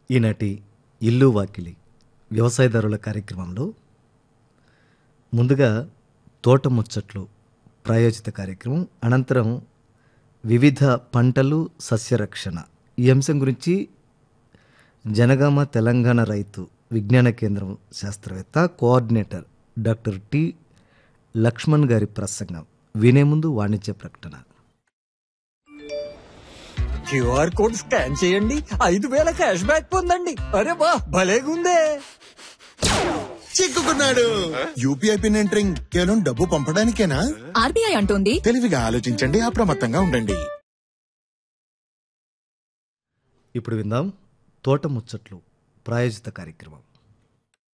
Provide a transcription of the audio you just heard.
ఈనాటి ఇల్లు వాకిలి వ్యవసాయదారుల కార్యక్రమంలో ముందుగా తోట ముచ్చట్లు ప్రాయోజిత కార్యక్రమం అనంతరం వివిధ పంటలు సస్యరక్షణ ఈ అంశం గురించి జనగామ తెలంగాణ రైతు విజ్ఞాన కేంద్రం శాస్త్రవేత్త కోఆర్డినేటర్ డాక్టర్ టి లక్ష్మణ్ గారి ప్రసంగం వినే ముందు వాణిజ్య ప్రకటన క్యూఆర్ కోడ్ స్కాన్ చేయండి ఐదు వేల క్యాష్ బ్యాక్ పొందండి అరే వా భలేగుందే చిక్కుకున్నాడు యూపీఐ పిన్ ఎంటరింగ్ కేవలం డబ్బు పంపడానికేనా ఆర్బీఐ అంటోంది తెలివిగా ఆలోచించండి అప్రమత్తంగా ఉండండి ఇప్పుడు విందాం తోట ముచ్చట్లు ప్రాయోజిత కార్యక్రమం